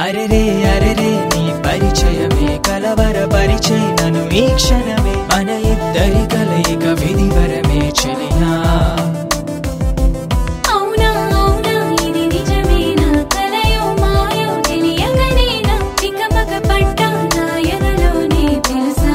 అరెరే అరెరే నీ పరిచయమే కలవర పరిచయ నన్ను ఈ క్షణమే మన ఇద్దరి కలయిక విధివరమే చెలియా అవునా అవునా ఇది నిజమేనా కలయో మాయో తెలియకనేనా తికమక పడ్డా నా ఎదలోనే తెలుసా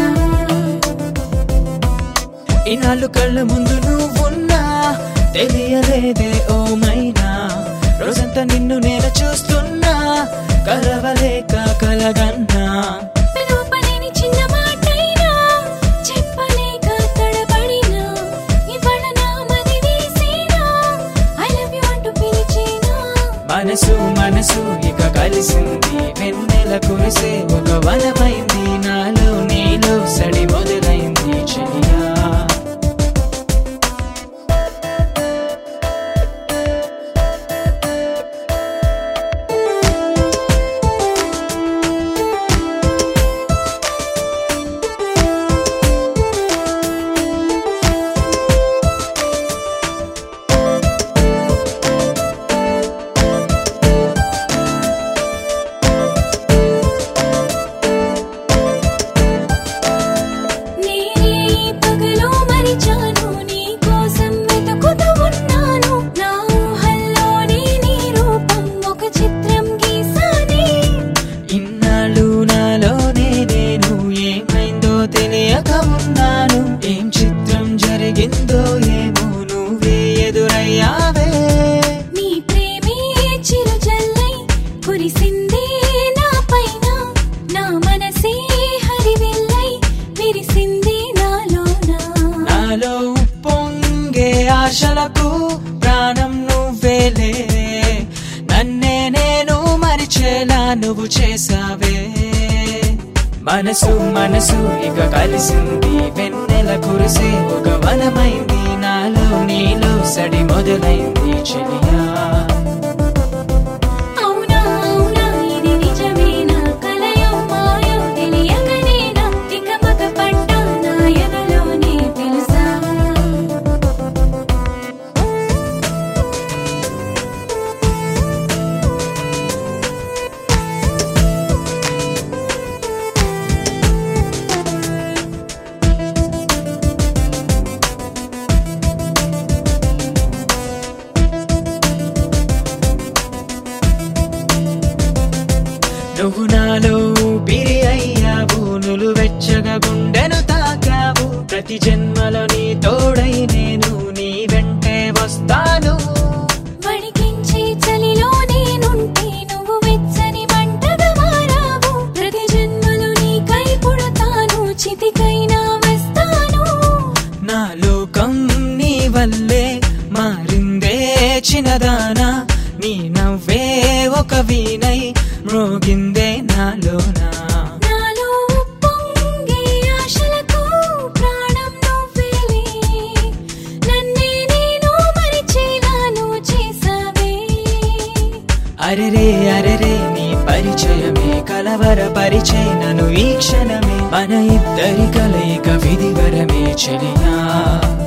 ఇన్నాళ్ళు కళ్ళ ముందు నువ్వున్నా తెలియలేదే ఓ మైనా రోజంతా నిన్ను నేను చూస్తున్నా కలవలేక కలగన్నా పిలువపలేని చిన్న మాటైనా చెప్పలేక తడబడినా ఇవాళ నా మది వీసేనా ఐ లవ్ యు అంటూ పిలిచేనా మనసు మనసు ఇక కలిసింది వెన్నెల కురిసే ఒక వనమైంది నాలో నీలో సడి మొదలైంది చెలియా నేనే ఈ పగలు మరిచాను నీ కోసం వెతుకుతూ ఉన్నాను నా ఊహల్లోనే నీ రూపం ఒక చిత్రం గీసానే ఇన్నాళ్ళు నాలోనే నేను ఏమైందో తెలియక ఉన్నాను ఏం చిత్రం జరిగిందో ఏమో నువ్వే ఎదురయ్యావే నీ ప్రేమే చిరుజల్లై కురిసిందే నా పైన నా మనసే హరివిల్లై విరిసిందే నాలోనా నాలో పొంగే ఆశలకు ప్రాణం నువ్వేలే నన్నే నేను మరిచేలా నువ్వు చేసావే మనసు మనసు ఇక కలిసింది వెన్నెల కురిసే ఒక వనమైంది నాలో నీలో సడి మొదలైంది చెలియా అవునా అవునా ఇది నిజమేనా కలయో మాయో తెలియకనేనా తికమక పడ్డా నా ఎదలోనే తెలుసా నువ్వు నాలో బిరి అయ్యావు నులు వెచ్చగా గుండెను తాకావు ప్రతి జన్మలో నీ తోడై నేను నీ వెంటే వస్తాను వణికించే చలిలో నేనుంటే నువ్వు వెచ్చని మంటగా మారావు ప్రతి జన్మలో నీకై పుడతాను చితికైనా వస్తాను నా లోకం నీ వల్లే మారిందే చిన్నదానా నీ నవ్వే ఒక వీణై మ్రోగిందే నాలోనా నాలో పొంగే ఆశలకు ప్రాణం నువ్వేలే నన్నే నేను మరిచేలా నువ్వు చేసావే అరెరే అరెరే నీ పరిచయమే కలవర పరిచయ నన్ను ఈ క్షణమే మన ఇద్దరి కలయిక విధివరమే చెలియా